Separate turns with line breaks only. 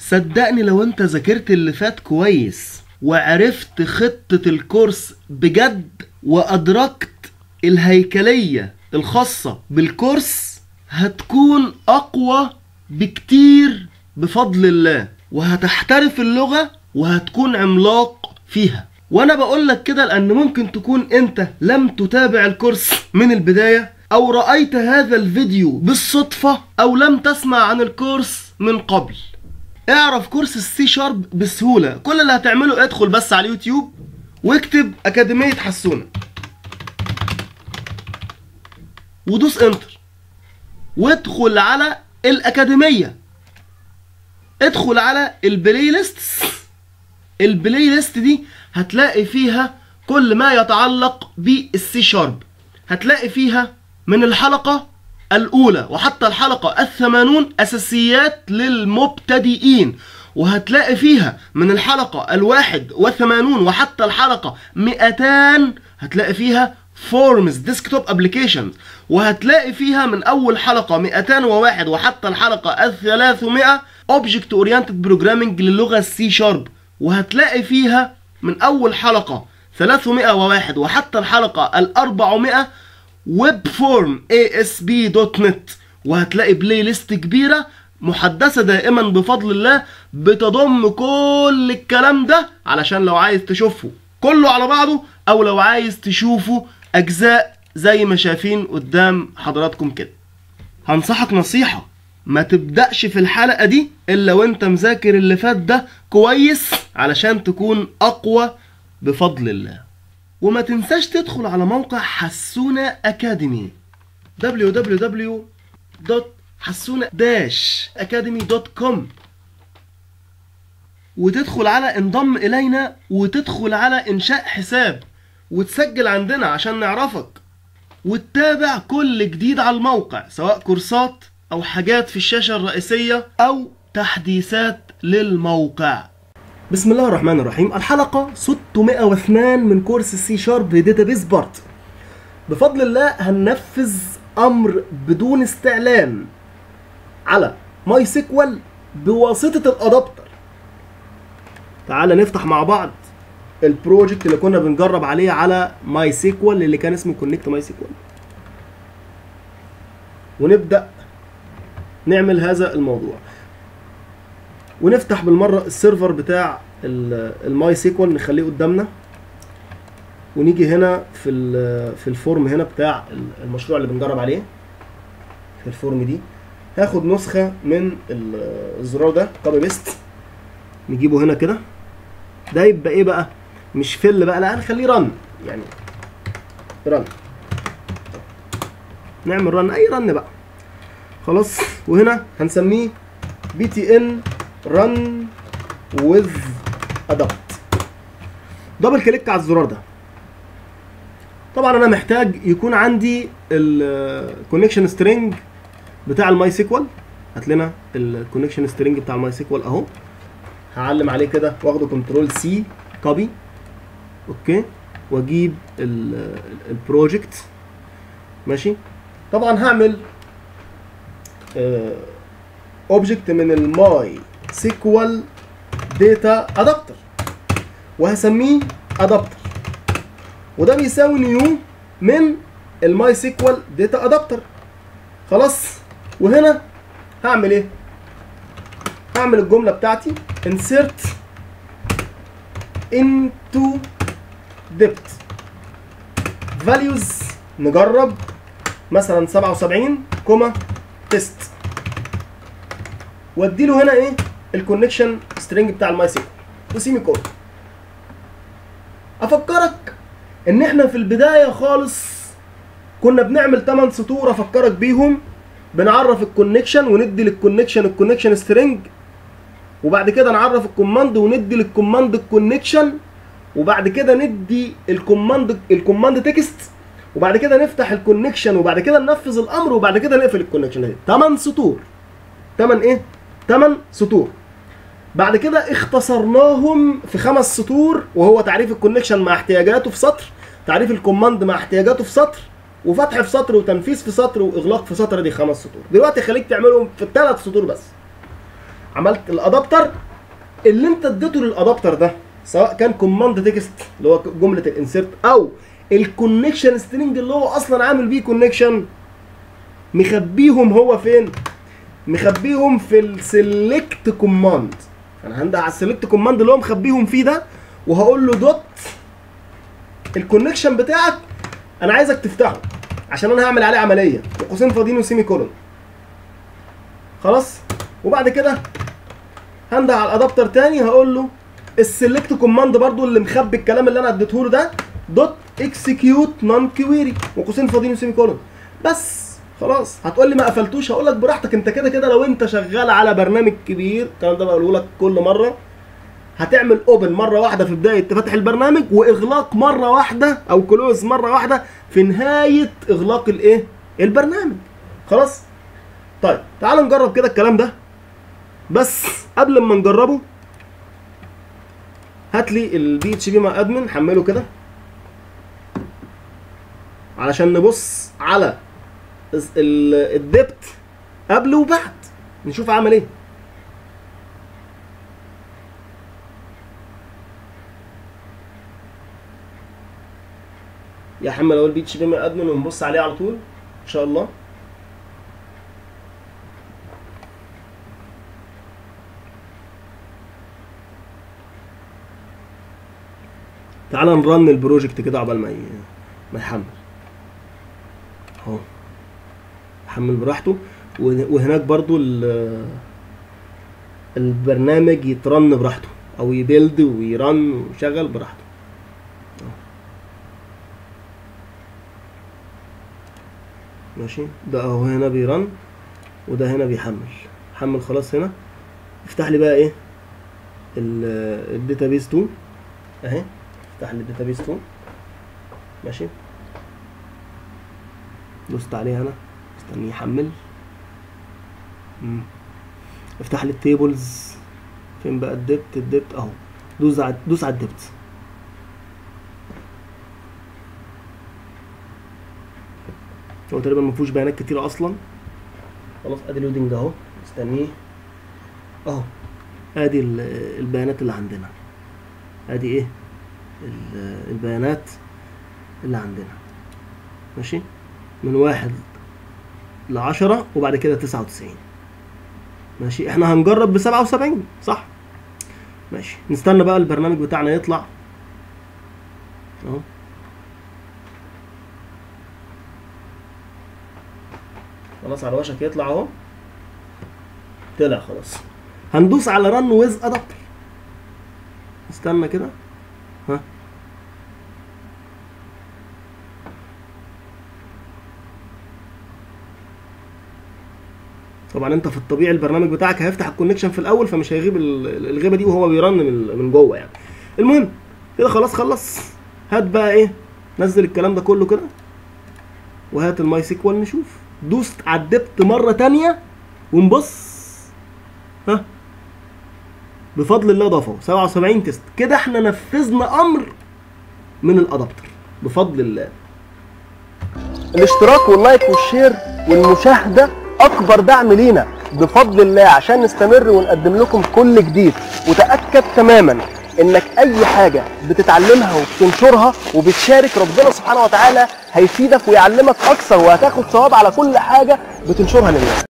صدقني لو انت ذاكرت اللي فات كويس وعرفت خطة الكورس بجد وأدركت الهيكلية الخاصة بالكورس هتكون أقوى بكتير بفضل الله وهتحترف اللغة وهتكون عملاق فيها وانا بقول لك كده لان ممكن تكون انت لم تتابع الكورس من البداية او رأيت هذا الفيديو بالصدفة او لم تسمع عن الكورس من قبل اعرف كورس السي شارب بسهولة كل اللي هتعمله ادخل بس على اليوتيوب واكتب اكاديمية حسونة ودوس انتر وادخل على الاكاديمية ادخل على البلاي ليست البلاي ليست دي هتلاقي فيها كل ما يتعلق بالسي شارب هتلاقي فيها من الحلقة الأولى وحتى الحلقة الثمانون أساسيات للمبتدئين وهتلاقي فيها من الحلقة الواحد وثمانون وحتى الحلقة مئتان هتلاقي فيها فورمز ديسكتوب ابلكيشنز وهتلاقي فيها من اول حلقه 201 وحتى الحلقه ال 300 اوبجكت اورينتد بروجرامنج للغه السي شارب وهتلاقي فيها من اول حلقه 301 وحتى الحلقه ال 400 ويب فورم ASP.NET وهتلاقي بلاي ليست كبيره محدثه دائما بفضل الله بتضم كل الكلام ده علشان لو عايز تشوفه كله على بعضه او لو عايز تشوفه اجزاء زي ما شايفين قدام حضراتكم كده هنصحك نصيحة ما تبدأش في الحلقة دي إلا وانت مذاكر اللي فات ده كويس علشان تكون أقوى بفضل الله وما تنساش تدخل على موقع حسونة أكاديمي www.حسونة-academy.com وتدخل على انضم إلينا وتدخل على إنشاء حساب وتسجل عندنا عشان نعرفك وتتابع كل جديد على الموقع سواء كورسات او حاجات في الشاشة الرئيسية او تحديثات للموقع بسم الله الرحمن الرحيم الحلقة 602 من كورس السي شارب داتابيز بارت بفضل الله هننفذ امر بدون استعلام على ماي سيكوال بواسطة الادابتر تعال نفتح مع بعض البروجكت اللي كنا بنجرب عليه على ماي سيكوال اللي كان اسمه كونكت ماي سيكوال ونبدا نعمل هذا الموضوع ونفتح بالمره السيرفر بتاع الماي سيكوال نخليه قدامنا ونيجي هنا في في الفورم هنا بتاع المشروع اللي بنجرب عليه في الفورم دي هاخد نسخه من الزرار ده كوبي بيست نجيبه هنا كده ده يبقى ايه بقى مش فل بقى لا هنخليه رن يعني رن نعمل رن اي رن بقى خلاص وهنا هنسميه بي تي ان رن وذ ادابت دبل كليك على الزرار ده طبعا انا محتاج يكون عندي الكونكشن سترينج بتاع الماي سيكوال هات لنا الكونكشن سترينج بتاع الماي سيكوال اهو هعلم عليه كده واخده كنترول سي كوبي اوكي واجيب البروجكت ماشي طبعا هعمل اوبجكت من الماي سيكوال داتا ادابتر وهسميه ادابتر وده بيساوي نيو من الماي سيكوال داتا ادابتر خلاص وهنا هعمل ايه هعمل الجمله بتاعتي insert into depth values نجرب مثلا 77 كوما تيست وادي له هنا ايه الكونكشن سترينج بتاع الماي سيكوال وسيمي كود افكرك ان احنا في البدايه خالص كنا بنعمل 8 سطور افكرك بيهم بنعرف الكونكشن وندي للكونكشن الكونكشن سترينج وبعد كده نعرف الكوماند وندي للكوماند الكونكشن وبعد كده ندي الكوماند الكوماند تكست وبعد كده نفتح الكونكشن وبعد كده ننفذ الامر وبعد كده نقفل الكونكشن اهي 8 سطور 8 ايه 8 سطور بعد كده اختصرناهم في خمس سطور وهو تعريف الكونكشن مع احتياجاته في سطر تعريف الكوماند مع احتياجاته في سطر وفتح في سطر وتنفيذ في سطر واغلاق في سطر دي خمس سطور دلوقتي خليك تعملهم في ثلاث سطور بس عملت الادابتر اللي انت اديته للادابتر ده سواء كان كوماند تكست اللي هو جمله الانسيرت او الكونكشن سترينج اللي هو اصلا عامل بيه كونكشن مخبيهم هو فين مخبيهم في السلكت كوماند انا هندق على السلكت كوماند اللي هو مخبيهم فيه ده وهقول له دوت الكونكشن بتاعك انا عايزك تفتحه عشان انا هعمل عليه عمليه وقوسين فاضيين وسيمي كولون خلاص وبعد كده هندق على الادابتر تاني هقول له السلكت كوماند برضو اللي مخبي الكلام اللي انا اديته له ده دوت اكسكيوت نون كويري وقوسين فاضيين وسيمي كولون بس خلاص هتقول لي ما قفلتوش هقول لك براحتك انت كده كده لو انت شغال على برنامج كبير الكلام ده بقوله لك كل مره هتعمل اوبن مره واحده في بدايه فتح البرنامج واغلاق مره واحده او كلوز مره واحده في نهايه اغلاق الايه البرنامج خلاص طيب تعال نجرب كده الكلام ده بس قبل ما نجربه هات لي البي اتش بي مع ادمن حمله كده علشان نبص على الدبت قبل وبعد نشوف عمل ايه يحمل اول بي اتش بي من ادمن ونبص عليه على طول ان شاء الله تعال نرن البروجكت كده عقبال ما ما يحمل اهو حمل براحته وهناك برضو البرنامج يترن براحته او يبيلد ويرن ويشغل براحته ماشي ده اهو هنا بيرن وده هنا بيحمل حمل خلاص هنا افتح لي بقى ايه الداتابيس 2 اهي افتح لي الداتابيس 2 ماشي دوست عليه هنا استنيه يحمل مم. افتح لي التيبلز فين بقى الدبت الدبت اهو دوس على دوس على الدبت هو تقريبا ما فيهوش بيانات كتيره اصلا خلاص ادي لودنج اهو استنيه اهو ادي البيانات اللي عندنا ادي ايه البيانات اللي عندنا ماشي من واحد لعشرة وبعد كده تسعة وتسعين ماشي احنا هنجرب بسبعة وسبعين صح ماشي نستنى بقى البرنامج بتاعنا يطلع اهو خلاص على وشك يطلع اهو طلع خلاص هندوس على رن ويز ادابتر استنى كده ها طبعا انت في الطبيعي البرنامج بتاعك هيفتح الكونكشن في الاول فمش هيغيب الغيبه دي وهو بيرن من من جوه يعني المهم كده خلاص خلص هات بقى ايه نزل الكلام ده كله كده وهات الماي سيكوال نشوف دوست عدبت مره تانية ونبص ها بفضل الله ضافه 77 تيست كده احنا نفذنا امر من الادابتر بفضل الله الاشتراك واللايك والشير والمشاهده اكبر دعم لينا بفضل الله عشان نستمر ونقدم لكم كل جديد وتاكد تماما انك اي حاجه بتتعلمها وبتنشرها وبتشارك ربنا سبحانه وتعالى هيفيدك ويعلمك اكثر وهتاخد ثواب على كل حاجه بتنشرها للناس